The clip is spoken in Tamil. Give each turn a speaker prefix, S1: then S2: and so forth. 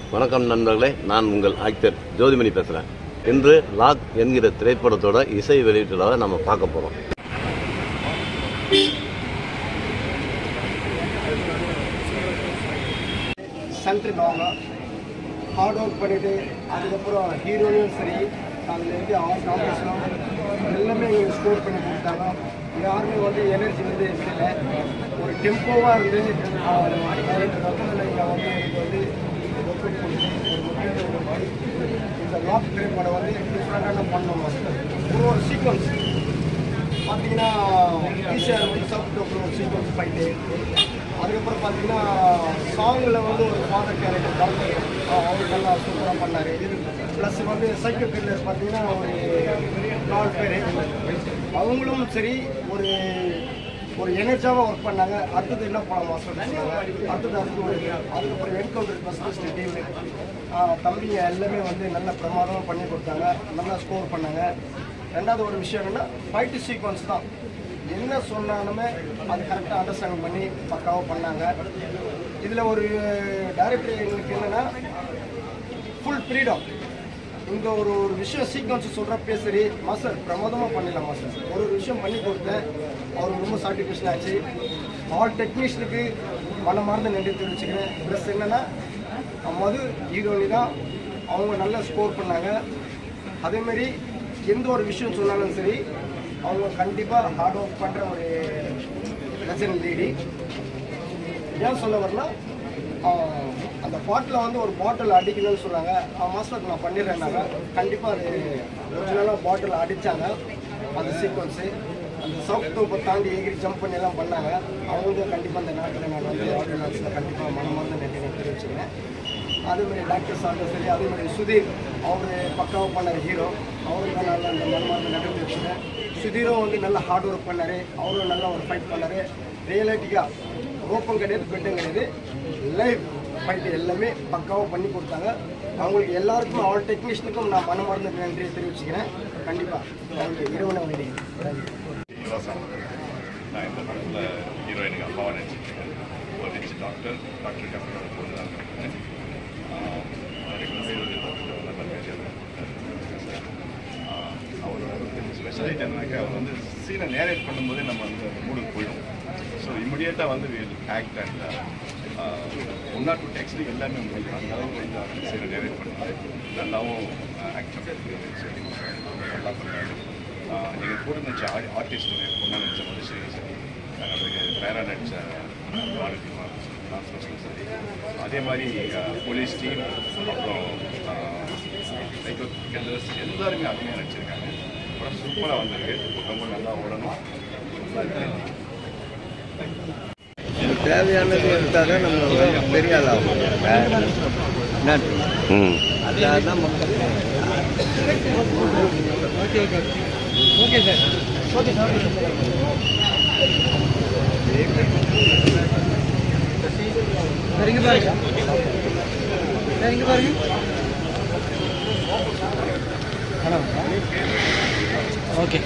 S1: வணக்கம் நண்பர்களே நான் உங்கள் ஆக்டர் ஜோதிமணி பேசுகிறேன் இன்று லாக் என்கிற திரைப்படத்தோட இசை வெளியீட்டுலாவை நம்ம பார்க்க போகிறோம்
S2: சென்ட்ருக்கு அவங்க ஹார்ட் ஒர்க் பண்ணிவிட்டு அதுக்கப்புறம் ஹீரோயும் சரி அதில் இருந்து அவங்க காம்படிஷனும் எல்லாமே எங்களுக்கு ஸ்கோர் பண்ணி கொடுத்தாங்க யாருமே வந்து எனர்ஜி வந்து இல்லை ஒரு டெம்போவாக இருந்து டைரக்டர் ரத்தனில் இங்கே வந்து எனக்கு வந்து ஒர்க் கொடுத்து ஒரு முக்கியத்துவம் கொடுத்து இந்த லாக் திரைப்படம் வந்து டிஃப்ரெண்டான பண்ணோம் ஒரு ஒரு சீக்வன்ஸ் பார்த்தீங்கன்னா ஈஸியாக வந்து சாப்பிட்டு ஒரு சீக்வன்ஸ் ஃபைட்டு அதுக்கப்புறம் பார்த்தீங்கன்னா சாங்கில் வந்து ஒரு ஃபாதர் கேரக்டர் டாக்டர் அவர் நல்லா சூப்பராக பண்ணார் ப்ளஸ் வந்து சைக்கோ கில்லர் பார்த்தீங்கன்னா ஒரு நாலு பேர் அவங்களும் சரி ஒரு ஒரு எனர்ஜாவாக ஒர்க் பண்ணாங்க அடுத்தது என்ன படம் மாஸ்டர் சொன்னாங்க அடுத்தது அடுத்து ஒரு அதுக்கப்புறம் என்கவுண்டர் ஃபஸ்ட் டீம் தம்பிங்க எல்லாமே வந்து நல்ல பிரமாதமாக பண்ணி கொடுத்தாங்க நல்லா ஸ்கோர் பண்ணாங்க ரெண்டாவது ஒரு விஷயம் என்னன்னா ஃபைட்டு சீக்வன்ஸ் தான் என்ன சொன்னாலுமே அது கரெக்டாக அண்டர்ஸ்டாண்ட் பண்ணி பக்காவாக பண்ணாங்க இதில் ஒரு டைரக்டர் எங்களுக்கு என்னென்னா ஃபுல் ஃப்ரீடம் இந்த ஒரு ஒரு விஷயம் சீக்வன்ஸ் சொல்கிறப்பே சரி மாஸ்டர் பிரமாதமாக பண்ணிடலாம் மாஸ்டர் ஒரு ஒரு விஷயம் பண்ணி கொடுத்தேன் அவர் ரொம்ப சாட்டிஸ்ஃபேக்ஷன் ஆச்சு ஆல் டெக்னீஷியனுக்கு மனமார்ந்த நன்றி தெரிவிச்சுக்கிறேன் ப்ளஸ் என்னென்னா மது ஹீரோனி தான் அவங்க நல்லா ஸ்கோர் பண்ணாங்க அதேமாரி எந்த ஒரு விஷயம் சொன்னாலும் சரி அவங்க கண்டிப்பாக ஹார்ட் ஒர்க் பண்ணுற ஒரு லெஜண்ட் லேடி ஏன் சொல்ல வரலாம் ஆஹ், அந்த பாட்டில் வந்து ஒரு பாட்டில் அடிக்கணும்னு சொன்னாங்க மாஸ்டர் நான் பண்ணிடுறேன்னாங்க கண்டிப்பாக அது ஒரிஜினலாக பாட்டில் அடித்தாங்க அந்த சீக்வன்ஸு அந்த சவுத் தூப்பை தாண்டி எகிரி ஜம்ப் பண்ணி எல்லாம் பண்ணாங்க அவங்களுக்கு கண்டிப்பாக அந்த நாட்டில் நான் வந்து ஆர்டினன்ஸில் கண்டிப்பாக மனமார்ந்த நன்றி நான் தெரிவிச்சுக்கிறேன் அதேமாதிரி டாக்டர் சார்ந்த சரி அதேமாதிரி சுதீர் அவர் பக்காவாக பண்ணார் ஹீரோ அவரும் தான் நல்லா அந்த மனமார்ந்த நன்றி தெரிவிச்சுக்கிறேன் சுதீரும் வந்து நல்லா ஹார்ட் ஒர்க் பண்ணார் அவரும் நல்லா ஒரு ஃபைட் பண்ணார் ரியலிட்டிக்காக ரோப்பம் கிடையாது பெட்டும் கிடையாது லைவ் ஃபைட்டு எல்லாமே பக்காவாக பண்ணி கொடுத்தாங்க அவங்களுக்கு எல்லாருக்கும் ஆல் டெக்னீஷியனுக்கும் நான் மனமார்ந்த நன்றியை தெரிவிச்சுக்கிறேன் கண்டிப்பாக தேங்க்யூ இரவு வேண்டி தேங்க்யூ
S3: யுவராசன் நான் இந்த படத்தில் ஹீரோயினுக்கு அம்மாவை நடிச்சிருக்கேன் ஒரு ரிச் டாக்டர் டாக்டர் கம்பெனியோட பொண்ணு தான் இருக்கேன் ரெகுலர் நல்ல பேசியாக அவரோட ஸ்பெஷாலிட்டி என்னன்னாக்கா அவர் வந்து சீனை நேரேட் பண்ணும்போதே நம்ம வந்து அந்த மூடுக்கு போயிடும் ஸோ இமிடியேட்டாக வந்து will act and one or two text எல்லாமே உங்களுக்கு அந்த அளவுக்கு வந்து அவர் சீனை நேரேட் பண்ணுறது நல்லாவும் ஆக்ட் பண்ணுறது சொல்லி நல்லா பண்ணுறாரு எங்கள் கூட நடிச்ச ஆர்டி ஆர்டிஸ்ட் பொண்ணாக நடித்த மதுஸ்ரீ சரி நம்மளுக்கு பேரா நடித்த மாலதிமா டான்ஸ் சரி அதே மாதிரி போலீஸ் டீம் அப்புறம் சைக்கோ கெல்லர்ஸ் எல்லாருமே அருமையாக நடிச்சிருக்காங்க அப்புறம் சூப்பராக வந்திருக்கு ரொம்ப நல்லா ஓடணும்
S4: தேவையானது எடுத்தால் தான் நம்ம பெரிய ஆளாகும் நன்றி
S1: ம்
S4: அதான் தான் மக்கள்
S5: சரிங்க பாருங்க சரிங்க பாருங்க ஓகே